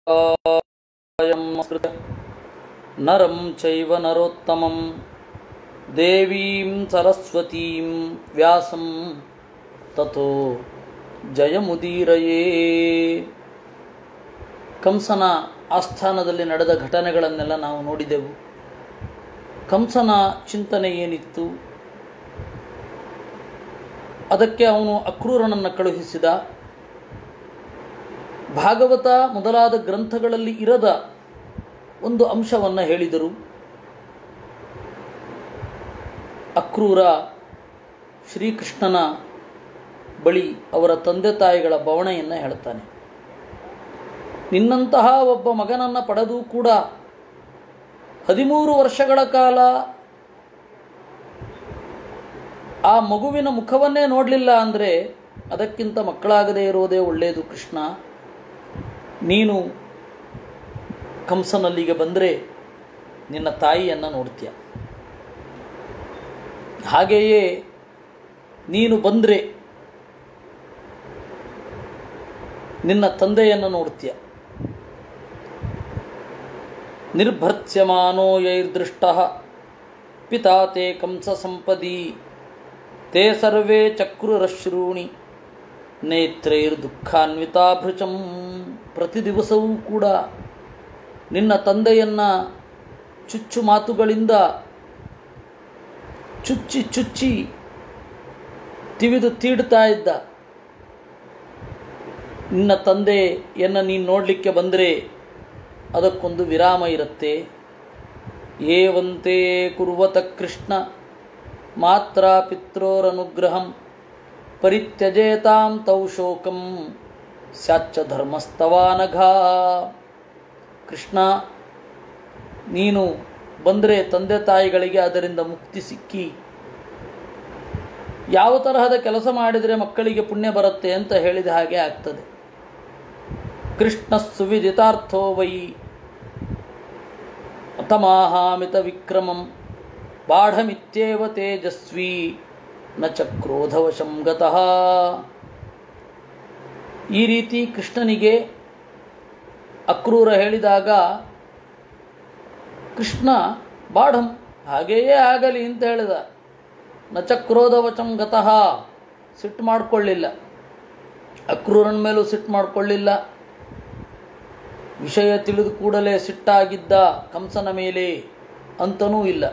अयं संस्कृत नरं चैव नरोत्तमं देवीं सरस्वतीं व्यासं ततो ಜಯಮುದೀರಯೇ ಕಂಸನ ಆಸ್ಥಾನದಲ್ಲಿ ನಡೆದ ಘಟನೆಗಳನ್ನೆಲ್ಲ ನಾವು ನೋಡಿದೆವು ಕಂಸನ ಚಿಂತನೆ ಏನಿತ್ತು ಅದಕ್ಕೆ ಅವನು ಅಕ್ರೂರನನ್ನು ಕಳುಹಿಸಿದ ಭಾಗವತ ಮೊದಲಾದ ಗ್ರಂಥಗಳಲ್ಲಿ ಇರದ ಒಂದು ಅಂಶವನ್ನು ಹೇಳಿದರು ಅಕ್ರೂರ ಶ್ರೀಕೃಷ್ಣನ ಬಳಿ ಅವರ ತಂದೆ ತಾಯಿಗಳ ಬವಣೆಯನ್ನು ಹೇಳ್ತಾನೆ ನಿನ್ನಂತಹ ಒಬ್ಬ ಮಗನನ್ನು ಪಡೆದು ಕೂಡ ಹದಿಮೂರು ವರ್ಷಗಳ ಕಾಲ ಆ ಮಗುವಿನ ಮುಖವನ್ನೇ ನೋಡಲಿಲ್ಲ ಅಂದರೆ ಅದಕ್ಕಿಂತ ಮಕ್ಕಳಾಗದೇ ಇರೋದೇ ಒಳ್ಳೆಯದು ಕೃಷ್ಣ ನೀನು ಕಂಸನಲ್ಲಿಗೆ ಬಂದರೆ ನಿನ್ನ ತಾಯಿಯನ್ನು ನೋಡ್ತೀಯ ಹಾಗೆಯೇ ನೀನು ಬಂದರೆ ನಿನ್ನ ತಂದೆಯನ್ನು ನೋಡ್ತೀಯ ನಿರ್ಭರ್ತ್ಯಮಾನೋ ಯೈರ್ದೃಷ್ಟ ಪಿತಾ ತೇ ಕಂಸ ಸಂಪದಿ ತೇ ಸರ್ವೇ ಚಕ್ರುರಶ್ರೂಣಿ ನೇತ್ರೈರ್ದುಃಖಾನ್ವಿತಾಭೃಚಂ ಪ್ರತಿ ದಿವಸವೂ ಕೂಡ ನಿನ್ನ ತಂದೆಯನ್ನು ಚುಚ್ಚು ಮಾತುಗಳಿಂದ ಚುಚ್ಚಿ ಚುಚ್ಚಿ ತಿವಿದು ತೀಡ್ತಾ ಇದ್ದ ನಿನ್ನ ತಂದೆಯನ್ನು ನೀನು ನೋಡಲಿಕ್ಕೆ ಬಂದರೆ ಅದಕ್ಕೊಂದು ವಿರಾಮ ಇರುತ್ತೆ ಏವಂತೆ ಕುರ್ವತ ಕೃಷ್ಣ ಮಾತ್ರ ಪಿತ್ರೋರನುಗ್ರಹಂ ಪರಿತ್ಯಜೇತಾಂ ತೌ ಶೋಕಂ ಸ್ಯಾಚ್ಚ ಧರ್ಮಸ್ತವಾನಘ ಕೃಷ್ಣ ನೀನು ಬಂದರೆ ತಂದೆ ತಾಯಿಗಳಿಗೆ ಅದರಿಂದ ಮುಕ್ತಿ ಸಿಕ್ಕಿ ಯಾವ ತರಹದ ಕೆಲಸ ಮಾಡಿದರೆ ಮಕ್ಕಳಿಗೆ ಪುಣ್ಯ ಬರುತ್ತೆ ಅಂತ ಹೇಳಿದ ಹಾಗೆ ಆಗ್ತದೆ ಕೃಷ್ಣ ಸುವಿದಿತಾರ್ಥೋ ವೈ ತಮಾಹಾಮಿತ ವಿಕ್ರಮಂ ಬಾಢಮಿತ್ಯೇವ ತೇಜಸ್ವಿ ನ ಚಕ್ರೋಧವಶಂ ಗತಃ ಈ ರೀತಿ ಕೃಷ್ಣನಿಗೆ ಅಕ್ರೂರ ಹೇಳಿದಾಗ ಕೃಷ್ಣ ಬಾಢಂ ಹಾಗೆಯೇ ಆಗಲಿ ಅಂತ ಹೇಳಿದ ನ ಚಕ್ರೋಧವಚಂ ಗತಃ ಸಿಟ್ಟು ಮಾಡಿಕೊಳ್ಳಿಲ್ಲ ಅಕ್ರೂರನ ಮೇಲೂ ಸಿಟ್ಟು ಮಾಡಿಕೊಳ್ಳಿಲ್ಲ ವಿಷಯ ತಿಳಿದು ಕೂಡಲೇ ಸಿಟ್ಟಾಗಿದ್ದ ಕಂಸನ ಮೇಲೆ ಅಂತನೂ ಇಲ್ಲ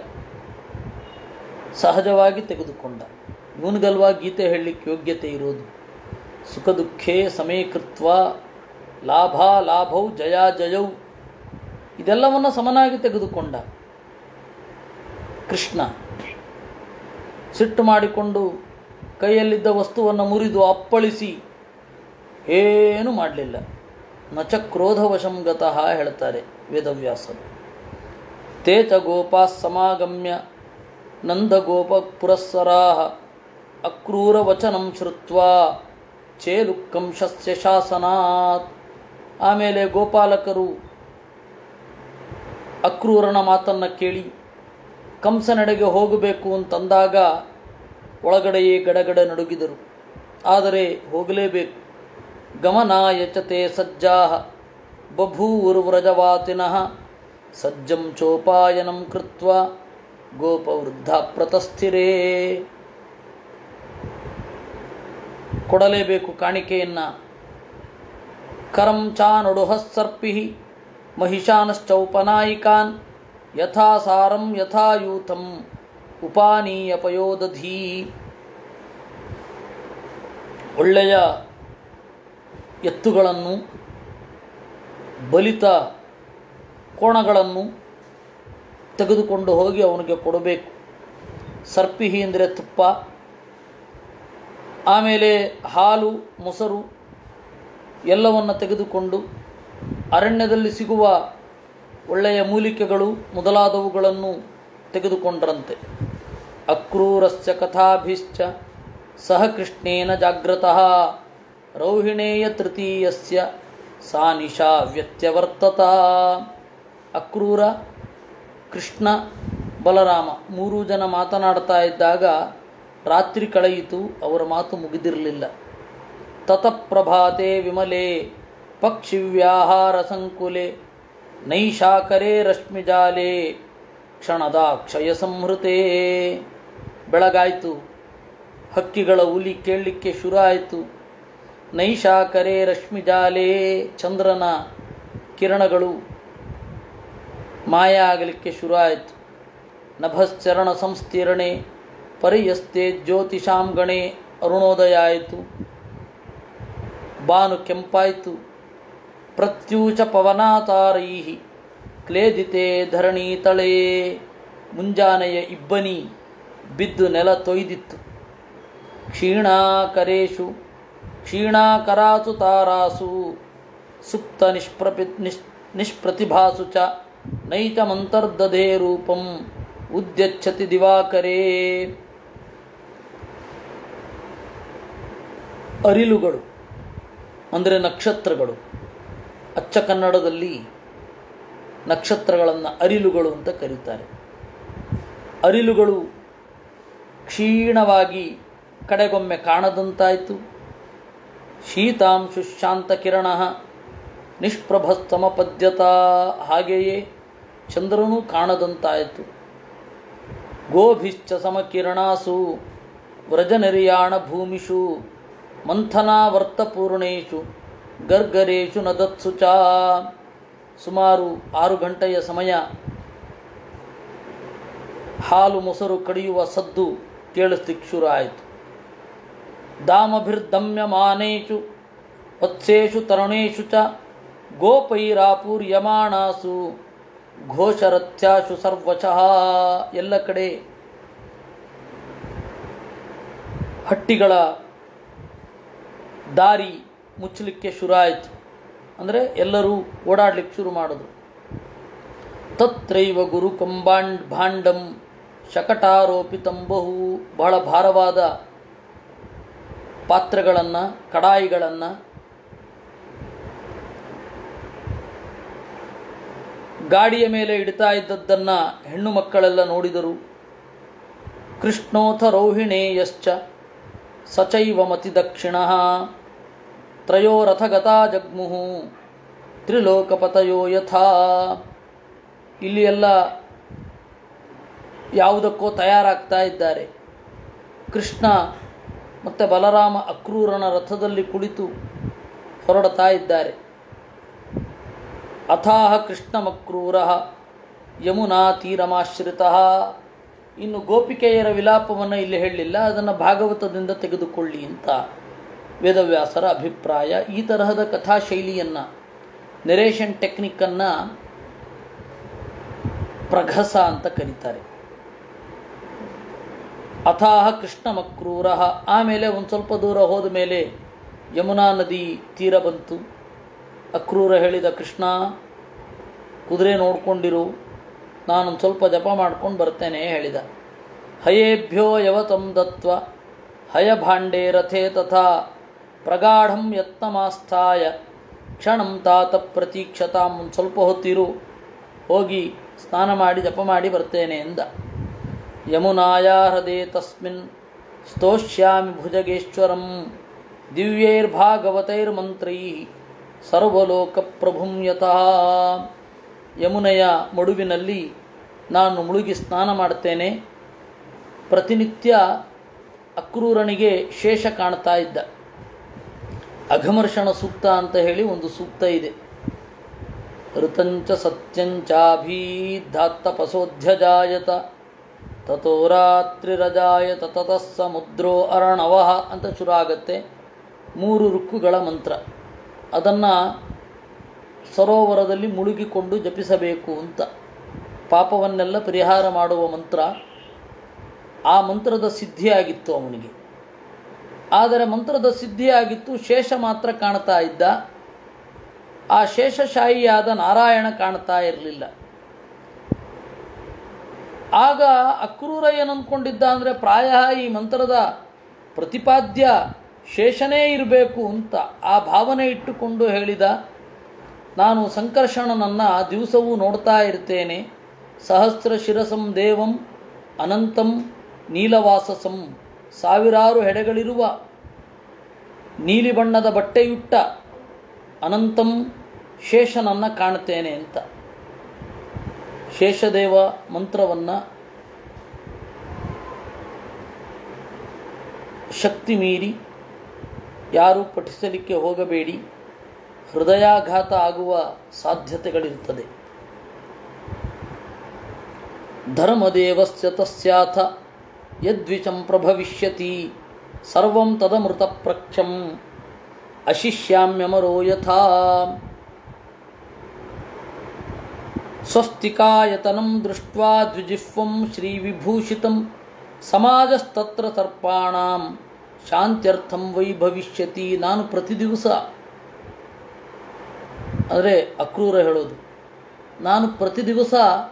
ಸಹಜವಾಗಿ ತೆಗೆದುಕೊಂಡ ಇವನಿಗಲ್ವಾ ಗೀತೆ ಹೇಳಲಿಕ್ಕೆ ಯೋಗ್ಯತೆ ಇರೋದು ಸುಖ ದುಃಖೇ ಸಮೀಕೃತ್ವ ಲಾಭ ಲಾಭೌ ಜಯ ಜಯೌ ಇದೆಲ್ಲವನ್ನು ಸಮನಾಗಿ ತೆಗೆದುಕೊಂಡ ಕೃಷ್ಣ ಸಿಟ್ಟು ಮಾಡಿಕೊಂಡು ಕೈಯಲ್ಲಿದ್ದ ವಸ್ತುವನ್ನು ಮುರಿದು ಅಪ್ಪಳಿಸಿ ಏನೂ ಮಾಡಲಿಲ್ಲ ನಚ ಕ್ರೋಧವಶಂ ಗತಃ ಹೇಳ್ತಾರೆ ವೇದವ್ಯಾಸರು ತೇಚ ಗೋಪಾ ಸಮಾಗಮ್ಯ ನಂದಗೋಪ ಪುರಸ್ಸರಾ ಅಕ್ರೂರವಚನಂ ಶ್ರುತ್ವ ಚೇಲುಕ್ಕಂಶಸ್ಯ ಶಾಸನಾತ್ ಆಮೇಲೆ ಗೋಪಾಲಕರು ಅಕ್ರೂರನ ಮಾತನ್ನು ಕೇಳಿ ಕಂಸನೆಡೆಗೆ ಹೋಗಬೇಕು ಅಂತಂದಾಗ ಒಳಗಡೆಯೇ ಗಡಗಡ ನಡುಗಿದರು ಆದರೆ ಹೋಗಲೇಬೇಕು ಗಮನಾಯ ಚ ತೇ ಸಜ್ಜಾ ಬಭೂವೃವ್ರಜವಾತಿನಃ ಸಜ್ಜಂ ಚೋಪಾಯನಂ ಕೃತ್ವ ಗೋಪವೃದ್ಧ ಪ್ರತಸ್ಥಿರೇ ಕೊಡಲೇಬೇಕು ಕಾಣಿಕೆಯನ್ನು ಕರಂ ಚಾನುಡುಹ ಸರ್ಪಿ ಮಹಿಷಾನಶ್ಚೌಪನಾಯಿಕಾನ್ ಯಥಾ ಸಾರಂ ಯಥಾಯೂಥಂ ಉಪಾನೀಯಪಯೋದಧೀ ಒಳ್ಳೆಯ ಎತ್ತುಗಳನ್ನು ಬಲಿತ ಕೋಣಗಳನ್ನು ತೆಗೆದುಕೊಂಡು ಹೋಗಿ ಅವನಿಗೆ ಕೊಡಬೇಕು ಸರ್ಪಿಹಿ ಅಂದರೆ ತುಪ್ಪ ಆಮೇಲೆ ಹಾಲು ಮೊಸರು ಎಲ್ಲವನ್ನು ತೆಗೆದುಕೊಂಡು ಅರಣ್ಯದಲ್ಲಿ ಸಿಗುವ ಒಳ್ಳೆಯ ಮೂಲಿಕೆಗಳು ಮೊದಲಾದವುಗಳನ್ನು ತೆಗೆದುಕೊಂಡ್ರಂತೆ ಅಕ್ರೂರಸ್ಯ ಕಥಾಭಿಶ್ಚ ಸಹ ಕೃಷ್ಣೇನ ಜಾಗ್ರತಃ ರೌಹಿಣೇಯ ತೃತೀಯಸ್ಯ ಸಾ ನಿಶಾ ವ್ಯತ್ಯವರ್ತತ ಅಕ್ರೂರ ಕೃಷ್ಣ ಬಲರಾಮ ಮೂರೂ ಜನ ಮಾತನಾಡ್ತಾ ಇದ್ದಾಗ ರಾತ್ರಿ ಕಳೆಯಿತು ಅವರ ಮಾತು ಮುಗಿದಿರಲಿಲ್ಲ ತತಃ ಪ್ರಭಾತೆ ವಿಮಲೆ ಪಕ್ಷಿವ್ಯಾಹಾರ ಸಂಕುಲೆ ನೈಶಾಕರೇ ರಶ್ಮಿಜಾಲೆ ಕ್ಷಣದ ಕ್ಷಯ ಸಂಹೃತೆ ಬೆಳಗಾಯಿತು ಹಕ್ಕಿಗಳ ಉಲಿ ಕೇಳಲಿಕ್ಕೆ ಶುರು ಆಯಿತು ನೈಶಾಕರೇ ರಶ್ಮಿಜಾಲೆ ಚಂದ್ರನ ಕಿರಣಗಳು ಮಾಯ ಆಗಲಿಕ್ಕೆ ಶುರು ಆಯಿತು ನಭಶ್ಚರಣ ಸಂಸ್ತೀರ್ಣೆ ಪರಿಯಸ್ತೆ ಜ್ಯೋತಿಷಾಂ ಗಣೆ ಅರುಣೋದಯ ಆಯಿತು ಬಾನು ಕೆಂಪಾಯಿತು ಪ್ರತ್ಯೂಚ ಪವನಾತಾರೈ ಕ್ಲೇದಿತೆ ಧರಣಿ ತಳೆ ಮುಂಜಾನೆಯ ಇಬ್ಬನಿ ಬಿದ್ದು ನೆಲ ತೊಯ್ದಿತ್ತು ಕ್ಷೀಣಾಕರೇಶು ಕ್ಷೀಣಾಕರಾಸು ತಾರಾಸು ಸುಪ್ತ ನಿಷ್ಪ್ರಪಿ ನಿಷ್ ನಿಷ್ಪ್ರತಿಭಾಸು ಚ ನೈತ ಮಂತರ್ದಧೇ ರೂಪಂ ಉದ್ಯಚ್ಛತಿ ದಿವಾಕರೇ ಅರಿಲುಗಳು ಅಂದರೆ ನಕ್ಷತ್ರಗಳು ಅಚ್ಚ ಕನ್ನಡದಲ್ಲಿ ನಕ್ಷತ್ರಗಳನ್ನು ಅರಿಲುಗಳು ಅಂತ ಕರೀತಾರೆ ಅರಿಲುಗಳು ಕ್ಷೀಣವಾಗಿ ಕಡೆಗೊಮ್ಮೆ ಕಾಣದಂತಾಯಿತು ಶೀತಾಂಶು ಶಾಂತ ಕಿರಣ ನಿಷ್ಪ್ರಭಸ್ತಮಪದ್ಯತ ಹಾಗೆಯೇ ಚಂದ್ರನೂ ಕಾಣದಂತಾಯಿತು ಗೋಭಿಶ್ಚ ಸಮಕಿರಣಾಸು ವ್ರಜನಿರ್ಯಾಣ ಭೂಮಿಷು ಮಂಥನಾವರ್ತಪೂರ್ಣೇಶು ಗರ್ಗರೇಶು ನದತ್ಸು ಚ ಸುಮಾರು ಆರು ಗಂಟೆಯ ಸಮಯ ಹಾಲು ಮೊಸರು ಕಡಿಯುವ ಸದ್ದು ಕೇಳಿಸ್ಲಿಕ್ಕೆ ಶುರು ಆಯಿತು ದಾಮಭಿರ್ದಮ್ಯಮಾನೇಷು ವತ್ಸೇಷು ತರುಣೇಷು ಚ ಗೋಪೈರಾಪೂರ್ಯಮಾಣಾಸು ಘೋಷರಥ್ಯಾಶು ಸರ್ವಶಃ ಎಲ್ಲ ಕಡೆ ಹಟ್ಟಿಗಳ ದಾರಿ ಮುಚ್ಚಲಿಕ್ಕೆ ಶುರು ಆಯಿತು ಅಂದರೆ ಎಲ್ಲರೂ ಓಡಾಡಲಿಕ್ಕೆ ಶುರು ಮಾಡಿದ್ರು ತತ್ರೈವ ಗುರು ಕಂಬಾಂಡ್ ಭಾಂಡಂ ಶಕಟಾರೋಪಿತಂ ಬಹು ಬಹಳ ಭಾರವಾದ ಪಾತ್ರೆಗಳನ್ನು ಕಡಾಯಿಗಳನ್ನು ಗಾಡಿಯ ಮೇಲೆ ಇಡ್ತಾ ಇದ್ದದ್ದನ್ನು ಹೆಣ್ಣು ಮಕ್ಕಳೆಲ್ಲ ನೋಡಿದರು ಕೃಷ್ಣೋಥ ರೋಹಿಣೇಯಶ್ಚ ಸಚೈವ ಮತಿ ದಕ್ಷಿಣ ತ್ರಯೋ ರಥಗತಾ ಜಗ್ಮುಹು ತ್ರಿಲೋಕಪತಯೋ ಯಥಾ ಇಲ್ಲಿ ಎಲ್ಲ ಯಾವುದಕ್ಕೋ ತಯಾರಾಗ್ತಾ ಇದ್ದಾರೆ ಕೃಷ್ಣ ಮತ್ತು ಬಲರಾಮ ಅಕ್ರೂರನ ರಥದಲ್ಲಿ ಕುಳಿತು ಹೊರಡ್ತಾ ಇದ್ದಾರೆ ಅಥಾಹ ಕೃಷ್ಣಮಕ್ರೂರ ಯಮುನಾ ತೀರಮಾಶ್ರಿತ ಇನ್ನು ಗೋಪಿಕೆಯರ ವಿಲಾಪವನ್ನು ಇಲ್ಲಿ ಹೇಳಲಿಲ್ಲ ಅದನ್ನು ಭಾಗವತದಿಂದ ತೆಗೆದುಕೊಳ್ಳಿ ಅಂತ ವೇದವ್ಯಾಸರ ಅಭಿಪ್ರಾಯ ಈ ತರಹದ ಕಥಾಶೈಲಿಯನ್ನು ನೆರೇಷನ್ ಟೆಕ್ನಿಕ್ಕನ್ನು ಪ್ರಘಸ ಅಂತ ಕರೀತಾರೆ ಅಥಾಹ ಕೃಷ್ಣಮಕ್ರೂರ ಆಮೇಲೆ ಒಂದು ಸ್ವಲ್ಪ ದೂರ ಹೋದ ಮೇಲೆ ಯಮುನಾ ನದಿ ತೀರ ಬಂತು ಅಕ್ರೂರ ಹೇಳಿದ ಕೃಷ್ಣ ಕುದುರೆ ನೋಡ್ಕೊಂಡಿರು ನಾನೊಂದು ಸ್ವಲ್ಪ ಜಪ ಮಾಡ್ಕೊಂಡು ಬರ್ತೇನೆ ಹೇಳಿದ ಹಯೇಭ್ಯೋ ಯವತಂ ದತ್ವ ಹಯಭಾಂಡೇ ರಥೇ ತಥಾ ಪ್ರಗಾಢಂ ಯತ್ನಮಾಸ್ಥಾಯ ಕ್ಷಣಂ ತಾತ ಪ್ರತೀಕ್ಷತಾಂ ಒಂದು ಸ್ವಲ್ಪ ಹೊತ್ತಿರು ಹೋಗಿ ಸ್ನಾನ ಮಾಡಿ ಜಪ ಮಾಡಿ ಬರ್ತೇನೆ ಎಂದ ಯಮುನಾಯ ಹೃದಯ ತಸ್ಮಿನ್ ಸ್ತೋಷ್ಯಾಮಿ ಭುಜಗೇಶ್ವರಂ ದಿವ್ಯೈರ್ಭಾಗವತೈರ್ಮಂತ್ರೈ ಸರ್ವಲೋಕಪ್ರಭುಂ ಯತಃ ಯಮುನೆಯ ಮಡುವಿನಲ್ಲಿ ನಾನು ಮುಳುಗಿ ಸ್ನಾನ ಮಾಡ್ತೇನೆ ಪ್ರತಿನಿತ್ಯ ಅಕ್ರೂರನಿಗೆ ಶೇಷ ಕಾಣ್ತಾ ಇದ್ದ ಅಘಮರ್ಷಣ ಸೂಕ್ತ ಅಂತ ಹೇಳಿ ಒಂದು ಸೂಕ್ತ ಇದೆ ಋತಂಚ ಸತ್ಯಂಚಾಭೀಧಾತ್ತಪಸೋಧ್ಯಜಾಯತ ತಥೋ ರಾತ್ರಿರಜಾಯತ ತತಃ ಸಮುದ್ರೋ ಅರಣವಃ ಅಂತ ಶುರು ಆಗತ್ತೆ ಮೂರು ರುಕ್ಕುಗಳ ಮಂತ್ರ ಅದನ್ನು ಸರೋವರದಲ್ಲಿ ಮುಳುಗಿಕೊಂಡು ಜಪಿಸಬೇಕು ಅಂತ ಪಾಪವನ್ನೆಲ್ಲ ಪರಿಹಾರ ಮಾಡುವ ಮಂತ್ರ ಆ ಮಂತ್ರದ ಸಿದ್ಧಿಯಾಗಿತ್ತು ಅವನಿಗೆ ಆದರೆ ಮಂತ್ರದ ಸಿದ್ಧಿಯಾಗಿತ್ತು ಶೇಷ ಮಾತ್ರ ಕಾಣ್ತಾ ಇದ್ದ ಆ ಶೇಷಶಾಹಿಯಾದ ನಾರಾಯಣ ಕಾಣ್ತಾ ಇರಲಿಲ್ಲ ಆಗ ಅಕ್ರೂರ ಏನಂದ್ಕೊಂಡಿದ್ದ ಅಂದರೆ ಪ್ರಾಯ ಈ ಮಂತ್ರದ ಪ್ರತಿಪಾದ್ಯ ಶೇಷನೇ ಇರಬೇಕು ಅಂತ ಆ ಭಾವನೆ ಇಟ್ಟುಕೊಂಡು ಹೇಳಿದ ನಾನು ಸಂಕರ್ಷಣನನ್ನು ದಿವಸವೂ ನೋಡ್ತಾ ಇರ್ತೇನೆ ಸಹಸ್ರ ಶಿರಸಂ ದೇವಂ ಅನಂತಂ ನೀಲವಾಸಸಂ ಸಾವಿರಾರು ಹೆಡೆಗಳಿರುವ ನೀಲಿ ಬಣ್ಣದ ಬಟ್ಟೆಯುಟ್ಟ ಅನಂತಂ ಶೇಷನನ್ನು ಕಾಣ್ತೇನೆ ಅಂತ ಶೇಷದೇವ ಮಂತ್ರವನ್ನು ಶಕ್ತಿ ಮೀರಿ ಯಾರೂ ಪಠಿಸಲಿಕ್ಕೆ ಹೋಗಬೇಡಿ ಹೃದಯಾಘಾತ ಆಗುವ ಸಾಧ್ಯತೆಗಳಿರುತ್ತದೆ ಧರ್ಮದೇವಸ್ಯ ತಸ್ಯಾಥ ಯದ್ವಿಚಂ ಪ್ರಭವಿಷ್ಯತಿ ಸರ್ವಂ ತದಮೃತ ಪ್ರಕ್ಷಂ ಅಶಿಷ್ಯಾಮ್ಯಮರೋ ಯಥಾ ಸ್ವಸ್ತಿಕಾಯತನಂ ದೃಷ್ಟ್ವಾ ದ್ವಿಜಿಹ್ವಂ ಶ್ರೀವಿಭೂಷಿತಂ ಸಮಾಜಸ್ತತ್ರ ಸರ್ಪಾಣಾಂ ಶಾಂತ್ಯರ್ಥಂ ವೈ ಭವಿಷ್ಯತಿ ನಾನು ಪ್ರತಿ ದಿವಸ ಅಂದರೆ ಅಕ್ರೂರ ಹೇಳೋದು ನಾನು ಪ್ರತಿ ದಿವಸ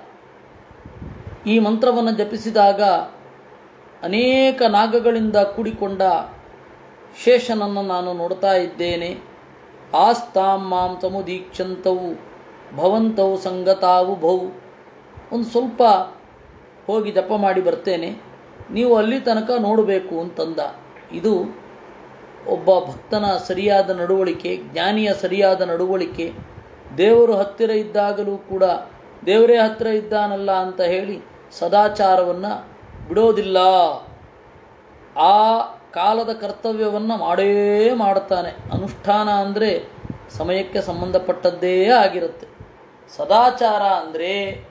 ಈ ಮಂತ್ರವನ್ನು ಜಪಿಸಿದಾಗ ಅನೇಕ ನಾಗಗಳಿಂದ ಕೂಡಿಕೊಂಡ ಶೇಷನನ್ನು ನಾನು ನೋಡ್ತಾ ಇದ್ದೇನೆ ಆಸ್ತಾಂ ಮಾಂ ತಮುದೀಕ್ಷಂತವು ಭವಂತವು ಸಂಗತಾವು ಭೌ ಒಂದು ಸ್ವಲ್ಪ ಹೋಗಿ ಜಪ ಮಾಡಿ ಬರ್ತೇನೆ ನೀವು ಅಲ್ಲಿ ತನಕ ನೋಡಬೇಕು ಅಂತಂದ ಇದು ಒಬ್ಬ ಭಕ್ತನ ಸರಿಯಾದ ನಡವಳಿಕೆ ಜ್ಞಾನಿಯ ಸರಿಯಾದ ನಡವಳಿಕೆ ದೇವರು ಹತ್ತಿರ ಇದ್ದಾಗಲೂ ಕೂಡ ದೇವರೇ ಹತ್ತಿರ ಇದ್ದಾನಲ್ಲ ಅಂತ ಹೇಳಿ ಸದಾಚಾರವನ್ನು ಬಿಡೋದಿಲ್ಲ ಆ ಕಾಲದ ಕರ್ತವ್ಯವನ್ನು ಮಾಡೇ ಮಾಡುತ್ತಾನೆ ಅನುಷ್ಠಾನ ಅಂದರೆ ಸಮಯಕ್ಕೆ ಸಂಬಂಧಪಟ್ಟದ್ದೇ ಆಗಿರುತ್ತೆ ಸದಾಚಾರ ಅಂದರೆ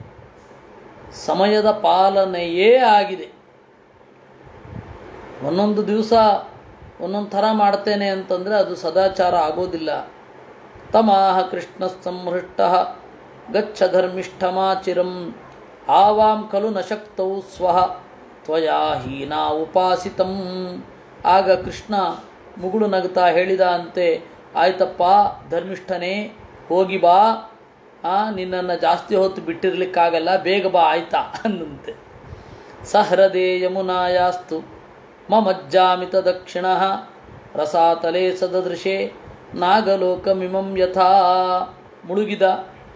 ಸಮಯದ ಪಾಲನೆಯೇ ಆಗಿದೆ ಒಂದೊಂದು ದಿವಸ ಒಂದೊಂದು ಥರ ಮಾಡ್ತೇನೆ ಅಂತಂದರೆ ಅದು ಸದಾಚಾರ ಆಗೋದಿಲ್ಲ ತಮಾಹ ಕೃಷ್ಣ ಸಂಹೃಷ್ಟ ಗಚ್ಚ ಧರ್ಮಿಷ್ಠಮಾಚಿರಂ ಆವಾಂ ಖಲು ನ ಶಕ್ತೌ ಸ್ವಃ ತ್ವಯಾ ಹೀನಾ ಉಪಾಸಿತಂ ಆಗ ಕೃಷ್ಣ ಮುಗುಳು ನಗುತ್ತಾ ಹೇಳಿದ ಅಂತೆ ಆಯ್ತಪ್ಪ ಧರ್ಮಿಷ್ಠನೇ ಹೋಗಿ ಬಾ ಆ ನಿನ್ನನ್ನು ಜಾಸ್ತಿ ಹೊತ್ತು ಬಿಟ್ಟಿರ್ಲಿಕ್ಕಾಗಲ್ಲ ಬೇಗ ಬಾ ಆಯ್ತಾ ಅನ್ನಂತೆ ಸಹೃದೇ ಯಮುನಾಯಾಸ್ತು ಮಮಜ್ಜಾಮಿತ ದಕ್ಷಿಣ ರಸಾತಲೆ ಸದೃಶೆ ನಾಗಲೋಕಮಿಮಂ ಯಥಾ ಮುಳುಗಿದ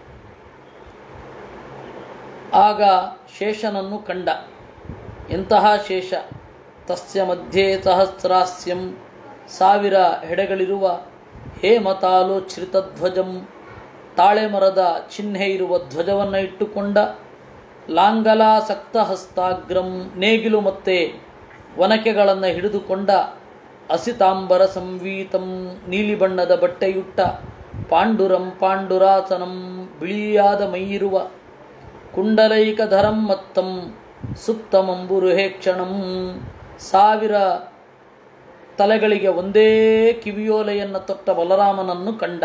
ಆಗ ಶೇಷನನ್ನು ಕಂಡ ಎಂತಹ ಶೇಷ ತಸ್ಯ ಮಧ್ಯೆ ಸಹಸ್ರಾಸ್ಯಂ ಸಾವಿರ ಹೆಡೆಗಳಿರುವ ಹೇಮತಾಲೋಚ್ಛ್ರಿತಧ್ವಜಂ ತಾಳೆ ಮರದ ಚಿಹ್ನೆ ಇರುವ ಧ್ವಜವನ್ನು ಇಟ್ಟುಕೊಂಡ ಲಾಂಗಲಾಸಕ್ತ ಹಸ್ತಾಗ್ರಂ ನೇಗಿಲು ಮತ್ತೆ ಒನಕೆಗಳನ್ನು ಹಿಡಿದುಕೊಂಡ ಅಸಿತಾಂಬರ ಸಂವೀತಂ ನೀಲಿ ಬಣ್ಣದ ಬಟ್ಟೆಯುಟ್ಟ ಪಾಂಡುರಂ ಪಾಂಡುರಾಸನಂ ಬಿಳಿಯಾದ ಮೈಯಿರುವ ಕುಂಡಲೈಕಧರಂ ಮತ್ತಂ ಸುತ್ತಮಂಬುರುಹೇಕ್ಷಣಂ ಸಾವಿರ ತಲೆಗಳಿಗೆ ಒಂದೇ ಕಿವಿಯೋಲೆಯನ್ನು ತೊಟ್ಟ ಬಲರಾಮನನ್ನು ಕಂಡ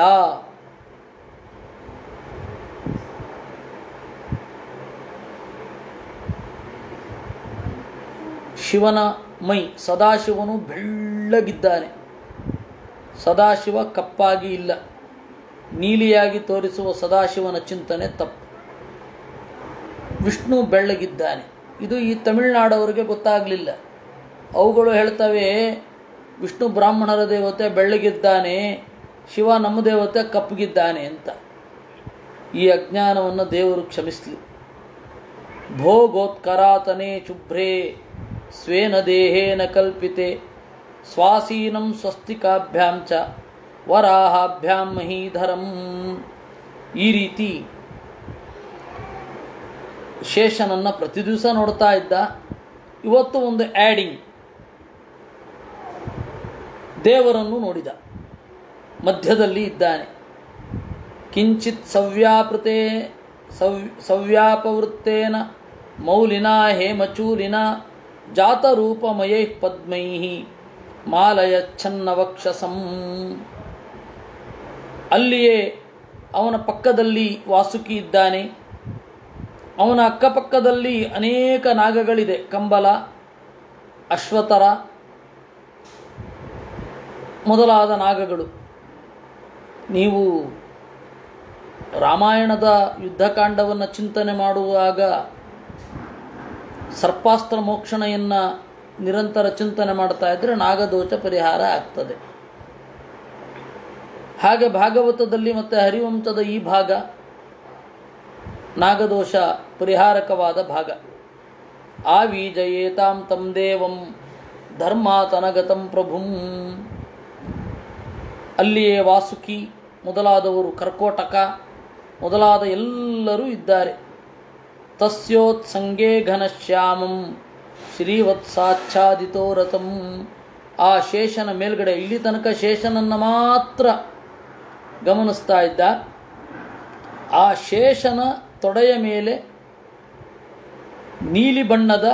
ಶಿವನ ಮೈ ಸದಾಶಿವನು ಬೆಳ್ಳಗಿದ್ದಾನೆ ಸದಾಶಿವ ಕಪ್ಪಾಗಿ ಇಲ್ಲ ನೀಲಿಯಾಗಿ ತೋರಿಸುವ ಸದಾಶಿವನ ಚಿಂತನೆ ತಪ್ಪು ವಿಷ್ಣು ಬೆಳ್ಳಗಿದ್ದಾನೆ ಇದು ಈ ತಮಿಳುನಾಡವರಿಗೆ ಗೊತ್ತಾಗಲಿಲ್ಲ ಅವುಗಳು ಹೇಳ್ತವೆ ವಿಷ್ಣು ಬ್ರಾಹ್ಮಣರ ದೇವತೆ ಬೆಳ್ಳಗಿದ್ದಾನೆ ಶಿವ ನಮ್ಮ ದೇವತೆ ಕಪ್ಪಗಿದ್ದಾನೆ ಅಂತ ಈ ಅಜ್ಞಾನವನ್ನು ದೇವರು ಕ್ಷಮಿಸಲಿ ಭೋಗೋತ್ಕರಾತನೆ ಶುಭ್ರೇ ಸ್ವೇನ ದೇಹೇನ ಕಲ್ಪಿತೆ ಸ್ವಾಸೀನಂ ಸ್ವಸ್ತಿಕಾಭ್ಯಾಂ ಚ ವರಾಹಾಭ್ಯಾಂ ಮಹೀಧರಂ ಈ ರೀತಿ ಶೇಷನನ್ನು ಪ್ರತಿ ದಿವಸ ನೋಡ್ತಾ ಇದ್ದ ಇವತ್ತು ಒಂದು ಆ್ಯಡಿಂಗ್ ದೇವರನ್ನು ನೋಡಿದ ಮಧ್ಯದಲ್ಲಿ ಇದ್ದಾನೆ ಕಿಂಚಿತ್ ಸವ್ಯಾಪೃತೆ ಸವ್ ಸವ್ಯಾಪವೃತ್ತೇನ ಮೌಲಿನ ಹೇಮಚೂಲಿನ ಜಾತರೂಪಮಯೈ ಪದ್ಮೈ ಮಾಲಯಚ್ಛನ್ನವಕ್ಷಸಂ ಅಲ್ಲಿಯೇ ಅವನ ಪಕ್ಕದಲ್ಲಿ ವಾಸುಕಿ ಇದ್ದಾನೆ ಅವನ ಅಕ್ಕಪಕ್ಕದಲ್ಲಿ ಅನೇಕ ನಾಗಗಳಿದೆ ಕಂಬಲ ಅಶ್ವತರ ಮೊದಲಾದ ನಾಗಗಳು ನೀವು ರಾಮಾಯಣದ ಯುದ್ಧಕಾಂಡವನ್ನು ಚಿಂತನೆ ಮಾಡುವಾಗ ಸರ್ಪಾಸ್ತ್ರ ಮೋಕ್ಷಣೆಯನ್ನು ನಿರಂತರ ಚಿಂತನೆ ಮಾಡ್ತಾ ಇದ್ದರೆ ನಾಗದೋಷ ಪರಿಹಾರ ಆಗ್ತದೆ ಹಾಗೆ ಭಾಗವತದಲ್ಲಿ ಮತ್ತು ಹರಿವಂಶದ ಈ ಭಾಗ ನಾಗದೋಷ ಪರಿಹಾರಕವಾದ ಭಾಗ ಆವೀಜಯೇತಾಂ ತಂ ದೇವಂ ಧರ್ಮಾತನಗತಂ ಪ್ರಭುಂ ಅಲ್ಲಿಯೇ ವಾಸುಕಿ ಮೊದಲಾದವರು ಕರ್ಕೋಟಕ ಮೊದಲಾದ ಎಲ್ಲರೂ ಇದ್ದಾರೆ ತಸ್ಯೋತ್ಸಂಗೇ ಘನಶ್ಯಾಮಂ ಶ್ರೀವತ್ಸಾಚ್ಛಾದಿತೋ ರಥಂ ಆ ಶೇಷನ ಮೇಲ್ಗಡೆ ಇಲ್ಲಿ ತನಕ ಶೇಷನನ್ನು ಮಾತ್ರ ಗಮನಿಸ್ತಾ ಇದ್ದ ಆ ಶೇಷನ ತೊಡೆಯ ಮೇಲೆ ನೀಲಿ ಬಣ್ಣದ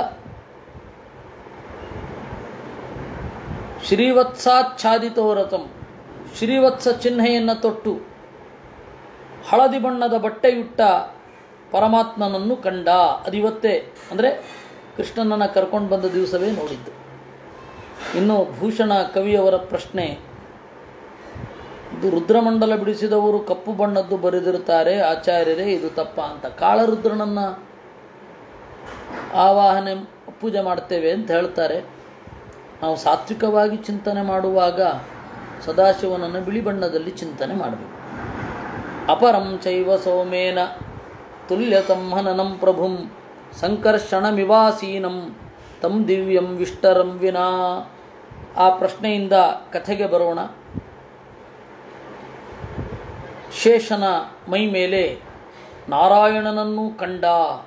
ಶ್ರೀವತ್ಸಾಚ್ಛಾದಿತೋ ರಥಂ ಶ್ರೀವತ್ಸ ಚಿಹ್ನೆಯನ್ನು ತೊಟ್ಟು ಹಳದಿ ಬಣ್ಣದ ಬಟ್ಟೆಯುಟ್ಟ ಪರಮಾತ್ಮನನ್ನು ಕಂಡ ಅದಿವತ್ತೇ ಅಂದರೆ ಕೃಷ್ಣನನ್ನು ಕರ್ಕೊಂಡು ಬಂದ ದಿವಸವೇ ನೋಡಿದ್ದು ಇನ್ನು ಭೂಷಣ ಕವಿಯವರ ಪ್ರಶ್ನೆ ಇದು ರುದ್ರಮಂಡಲ ಬಿಡಿಸಿದವರು ಕಪ್ಪು ಬಣ್ಣದ್ದು ಬರೆದಿರುತ್ತಾರೆ ಆಚಾರ್ಯರೇ ಇದು ತಪ್ಪ ಅಂತ ಕಾಳರುದ್ರನನ್ನು ಆವಾಹನೆ ಪೂಜೆ ಮಾಡ್ತೇವೆ ಅಂತ ಹೇಳ್ತಾರೆ ನಾವು ಸಾತ್ವಿಕವಾಗಿ ಚಿಂತನೆ ಮಾಡುವಾಗ ಸದಾಶಿವನನ್ನು ಬಿಳಿ ಬಣ್ಣದಲ್ಲಿ ಚಿಂತನೆ ಮಾಡಬೇಕು ಅಪರಂ ಚೈವ ಸೋಮೇನ ತುಲ್ಯ ಸಂಹನನಂ ಪ್ರಭುಂ ಸಂಕರ್ಷಣಮಿವಾಸೀನಂ ತಂ ದಿವ್ಯಂ ವಿಷ್ಟರಂ ವಿನಾ ಆ ಪ್ರಶ್ನೆಯಿಂದ ಕಥೆಗೆ ಬರೋಣ ಶೇಷನ ಮೈ ಮೇಲೆ ನಾರಾಯಣನನ್ನು ಕಂಡ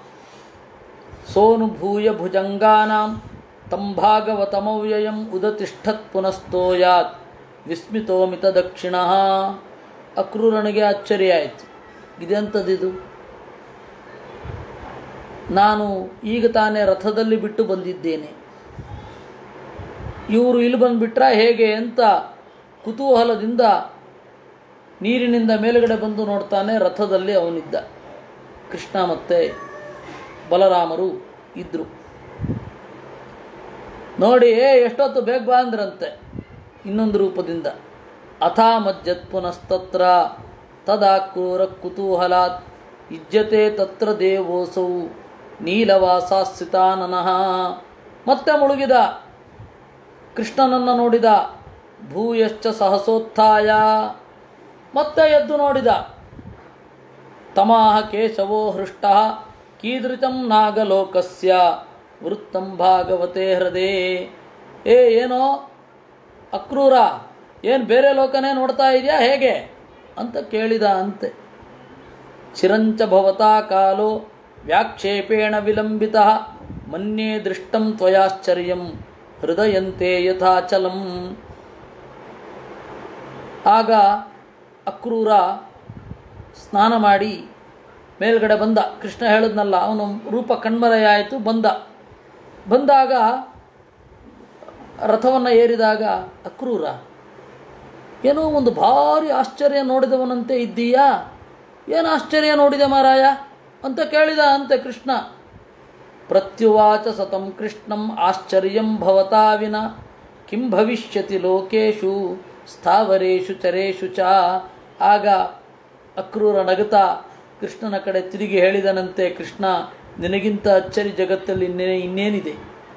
ಸೋನುಭೂಯ ಭುಜಂಗಾನಾಂ ತಂ ಭಾಗವತಮವ್ಯಯಂ ಉದತಿಷ್ಠತ್ ಪುನಸ್ತೋಯಾತ್ ವಿಸ್ಮಿತೋ ಮಿತ ದಕ್ಷಿಣ ಅಕ್ರೂರನಿಗೆ ಅಚ್ಚರಿಯಾಯಿತು ಇದೆಂಥದ್ದಿದು ನಾನು ಈಗ ತಾನೇ ರಥದಲ್ಲಿ ಬಿಟ್ಟು ಬಂದಿದ್ದೇನೆ ಇವರು ಇಲ್ಲಿ ಬಂದುಬಿಟ್ರಾ ಹೇಗೆ ಅಂತ ಕುತೂಹಲದಿಂದ ನೀರಿನಿಂದ ಮೇಲುಗಡೆ ಬಂದು ನೋಡ್ತಾನೆ ರಥದಲ್ಲಿ ಅವನಿದ್ದ ಕೃಷ್ಣ ಮತ್ತು ಬಲರಾಮರು ಇದ್ದರು ನೋಡಿ ಏ ಎಷ್ಟೊತ್ತು ಬೇಗ ಬಾ ಅಂದ್ರಂತೆ ಇನ್ನೊಂದು ರೂಪದಿಂದ ಅಥಾ ಮಜ್ಜತ್ ಪುನಸ್ತತ್ರ ತದಾ ಕ್ರೂರ ಕುತೂಹಲಾತ್ ಇಜ್ಜತೆ ತತ್ರ ದೇವೋಸೌ ನೀಲವಾಸಾಸ್ಥಿತಾನನಃ ಮತ್ತೆ ಮುಳುಗಿದ ಕೃಷ್ಣನನ್ನು ನೋಡಿದ ಭೂಯಶ್ಚ ಸಹಸೋತ್ಥಾಯ ಮತ್ತೆ ಎದ್ದು ನೋಡಿದ ತಮಾಹ ಕೇಶವೋ ಹೃಷ್ಟ ಕೀದೃಚಂ ನಾಗಲೋಕಸ್ಯ ವೃತ್ತಂ ಭಾಗವತೆ ಹೃದಯ ಏ ಏನೋ ಅಕ್ರೂರ ಏನು ಬೇರೆ ಲೋಕನೇ ನೋಡ್ತಾ ಇದೆಯಾ ಹೇಗೆ ಅಂತ ಕೇಳಿದ ಅಂತೆ ಚಿರಂಚ ಭವತಾ ಕಾಲೋ ವ್ಯಾಕ್ಷೇಪೇಣ ವಿಲಂಬಿತ ಮನ್ಯೇ ದೃಷ್ಟಂ ತ್ವಯಾಶ್ಚರ್ಯಂ ಹೃದಯಂತೆ ಯಥಾಚಲಂ ಆಗ ಅಕ್ರೂರ ಸ್ನಾನ ಮಾಡಿ ಮೇಲ್ಗಡೆ ಬಂದ ಕೃಷ್ಣ ಹೇಳಿದ್ನಲ್ಲ ಅವನು ರೂಪ ಕಣ್ಮರೆಯಾಯಿತು ಬಂದ ಬಂದಾಗ ರಥವನ್ನು ಏರಿದಾಗ ಅಕ್ರೂರ ಏನೋ ಒಂದು ಭಾರಿ ಆಶ್ಚರ್ಯ ನೋಡಿದವನಂತೆ ಇದ್ದೀಯಾ ಏನು ಆಶ್ಚರ್ಯ ನೋಡಿದೆ ಮಾರಾಯ ಅಂತ ಕೇಳಿದ ಅಂತೆ ಕೃಷ್ಣ ಪ್ರತ್ಯುವಾಚ ಸತಂ ಕೃಷ್ಣಂ ಆಶ್ಚರ್ಯಂ ಭವತಾ ವಿನ ಕಿಂ ಭವಿಷ್ಯತಿ ಲೋಕೇಶು ಸ್ಥಾವರೇಶು ಚರೇಶು ಚ ಆಗ ಅಕ್ರೂರ ನಗತಾ ಕೃಷ್ಣನ ಕಡೆ ತಿರುಗಿ ಹೇಳಿದನಂತೆ ಕೃಷ್ಣ ನಿನಗಿಂತ ಅಚ್ಚರಿ ಜಗತ್ತಲ್ಲಿ ಇನ್ನೇ ಇನ್ನೇನಿದೆ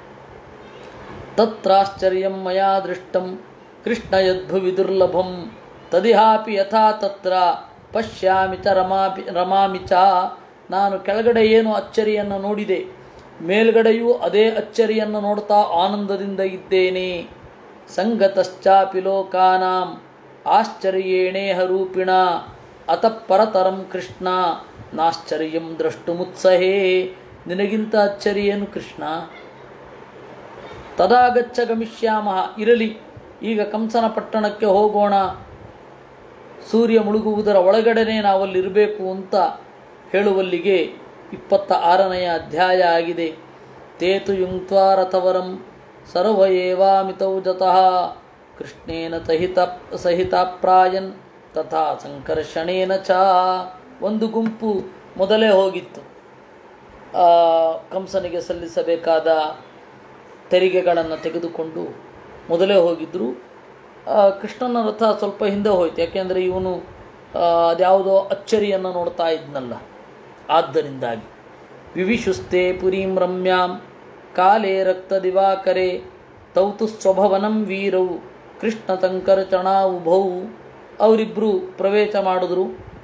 ತತ್ರಾಶ್ಚರ್ಯಂ ಮಯಾ ದೃಷ್ಟಂ ಕೃಷ್ಣ ಯದ್ಭುವಿ ದುರ್ಲಭಂ ತದಿಹಾಪಿ ಯಥಾ ತತ್ರ ಪಶ್ಯಾಮಿ ಚ ರಮಾಪಿ ರಮಾಮಿ ಚ ನಾನು ಕೆಳಗಡೆ ಏನು ಅಚ್ಚರಿಯನ್ನು ನೋಡಿದೆ ಮೇಲ್ಗಡೆಯೂ ಅದೇ ಅಚ್ಚರಿಯನ್ನು ನೋಡ್ತಾ ಆನಂದದಿಂದ ಇದ್ದೇನೆ ಸಂಗತಶ್ಚಾಪಿ ಲೋಕಾನಾಂ ಆಶ್ಚರ್ಯೇಣೇಹ ರೂಪಿಣ ಅತಃ ಪರತರಂ ಕೃಷ್ಣ ನಾಶ್ಚರ್ಯಂ ದ್ರಷ್ಟುಮುತ್ಸಹೇ ನಿನಗಿಂತ ಅಚ್ಚರಿಯೇನು ಕೃಷ್ಣ ತದಾಗಚ್ಚ ಗಮಿಷ್ಯಾಮ ಇರಲಿ ಈಗ ಕಂಸನ ಪಟ್ಟಣಕ್ಕೆ ಹೋಗೋಣ ಸೂರ್ಯ ಮುಳುಗುವುದರ ಒಳಗಡೆನೇ ನಾವಲ್ಲಿರಬೇಕು ಅಂತ ಹೇಳುವಲ್ಲಿಗೆ ಇಪ್ಪತ್ತ ಆರನೆಯ ಅಧ್ಯಾಯ ಆಗಿದೆ ತೇತು ಯುಂಕ್ತ್ವಾ ರಥವರಂ ಸರ್ವ ಏವಾಮಿತೌ ಜತಃ ಕೃಷ್ಣೇನ ಸಹಿತ ಸಹಿತಾಪ್ರಾಯನ್ ತಥಾ ಸಂಕರ್ಷಣೇನ ಚ ಒಂದು ಗುಂಪು ಮೊದಲೇ ಹೋಗಿತ್ತು ಆ, ಕಂಸನಿಗೆ ಸಲ್ಲಿಸಬೇಕಾದ ತೆರಿಗೆಗಳನ್ನು ತೆಗೆದುಕೊಂಡು ಮೊದಲೇ ಹೋಗಿದ್ದರು ಕೃಷ್ಣನ ರಥ ಸ್ವಲ್ಪ ಹಿಂದೆ ಹೋಯ್ತು ಯಾಕೆಂದರೆ ಇವನು ಆ, ಅದ್ಯಾವುದೋ ಅಚ್ಚರಿಯನ್ನು ನೋಡ್ತಾ ಇದ್ನಲ್ಲ ಆದ್ದರಿಂದಾಗಿ ವಿವಿಶುಸ್ತೆ ಪುರೀಂ ರಮ್ಯಾಂ ಕಾಲೇ ರಕ್ತ ದಿವಾಕರೆ ತೌತು ಸ್ವಭವನಂ ವೀರೌ ಕೃಷ್ಣ ತಂಕರ ಚಣಾ ಉಭೌ ಅವರಿಬ್ಬರು ಪ್ರವೇಶ ಮಾಡಿದ್ರು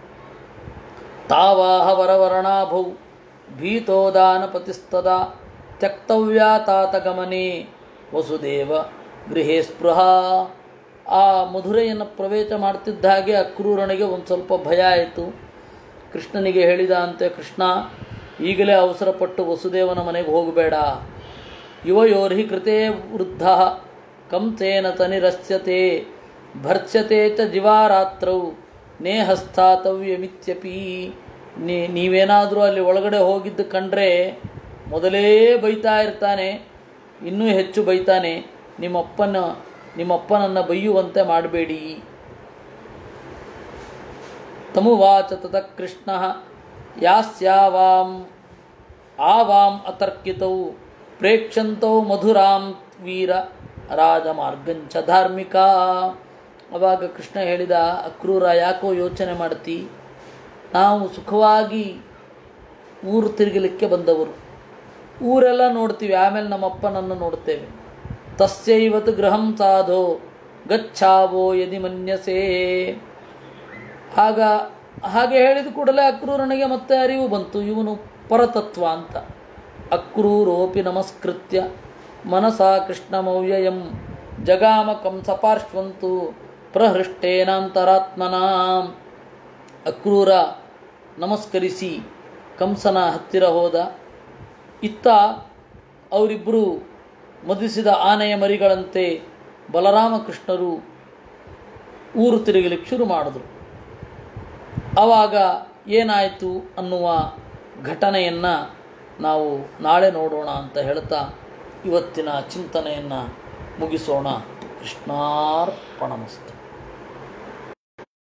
ತಾವಾಹ ವರವರ್ಣಾಭೌ ಭೀತೋದಾನಪತಿಸ್ತದ ತ್ಯಕ್ತವ್ಯಾ ತಾತ ಗಮನೆ ವಸುದೇವ ಗೃಹೇ ಸ್ಪೃಹ ಆ ಮಧುರೆಯನ್ನು ಪ್ರವೇಶ ಮಾಡ್ತಿದ್ದ ಹಾಗೆ ಅಕ್ರೂರನಿಗೆ ಒಂದು ಸ್ವಲ್ಪ ಭಯ ಆಯಿತು ಕೃಷ್ಣನಿಗೆ ಹೇಳಿದ ಅಂತೆ ಕೃಷ್ಣ ಈಗಲೇ ಅವಸರಪಟ್ಟು ವಸುದೇವನ ಮನೆಗೆ ಹೋಗಬೇಡ ಯುವಯೋರ್ಹಿ ಕೃತೇ ವೃದ್ಧ ಕಂಸೇನ ತನಿರಸ್ಯತೆ ಭರ್ತ್ಸತೆ ಚ ದಿವಾರಾತ್ರೌ ನೇಹಸ್ಥಾತವ್ಯಮಿತ್ಯಪಿ ನೀ ನೀವೇನಾದರೂ ಅಲ್ಲಿ ಒಳಗಡೆ ಹೋಗಿದ್ದು ಕಂಡ್ರೆ ಮೊದಲೇ ಬೈತಾ ಇರ್ತಾನೆ ಇನ್ನೂ ಹೆಚ್ಚು ಬೈತಾನೆ ನಿಮ್ಮಪ್ಪನ ನಿಮ್ಮಪ್ಪನನ್ನು ಬೈಯುವಂತೆ ಮಾಡಬೇಡಿ ತಮುವಾಚ ತತ ಕೃಷ್ಣ ಯಾಸ್ಯಾವಾಂ ಆವಾಂ ಅತರ್ಕಿತೌ ಪ್ರೇಕ್ಷಂತೌ ಮಧುರಾಂ ವೀರ ರಾಜಮಾರ್ಗಂಚ ಧಾರ್ಮಿಕ ಅವಾಗ ಕೃಷ್ಣ ಹೇಳಿದ ಅಕ್ರೂರ ಯಾಕೋ ಯೋಚನೆ ಮಾಡ್ತಿ ನಾವು ಸುಖವಾಗಿ ಊರು ತಿರುಗಲಿಕ್ಕೆ ಬಂದವರು ಊರೆಲ್ಲ ನೋಡ್ತೀವಿ ಆಮೇಲೆ ನಮ್ಮಪ್ಪನನ್ನು ನೋಡ್ತೇವೆ ತಸ್ಯೈವತ್ ಗೃಹಂ ಸಾಧೋ ಗಚ್ಛಾವೋ ಯದಿ ಮನ್ಯಸೇ ಆಗ ಹಾಗೆ ಹೇಳಿದ ಕೂಡಲೇ ಅಕ್ರೂರನಿಗೆ ಮತ್ತೆ ಅರಿವು ಬಂತು ಇವನು ಪರತತ್ವ ಅಂತ ಅಕ್ರೂರೋಪಿ ನಮಸ್ಕೃತ್ಯ ಮನಸಾ ಕೃಷ್ಣಮವ್ಯಯಂ ಜಗಾಮ ಕಂಸಪಾರ್ಶ್ವಂತು ಪ್ರಹೃಷ್ಟೇನಾಂತರಾತ್ಮನ ಅಕ್ರೂರ ನಮಸ್ಕರಿಸಿ ಕಂಸನ ಹತ್ತಿರ ಹೋದ ಇತ್ತ ಅವರಿಬ್ಬರು ಮದಿಸಿದ ಆನೆಯ ಮರಿಗಳಂತೆ ಬಲರಾಮಕೃಷ್ಣರು ಊರು ತಿರುಗಲಿಕ್ಕೆ ಶುರು ಮಾಡಿದ್ರು ಆವಾಗ ಏನಾಯಿತು ಅನ್ನುವ ಘಟನೆಯನ್ನು ನಾವು ನಾಳೆ ನೋಡೋಣ ಅಂತ ಹೇಳ್ತಾ ಇವತ್ತಿನ ಚಿಂತನೆಯನ್ನು ಮುಗಿಸೋಣ ಕೃಷ್ಣಾರ್ಪಣಮಸ್ತು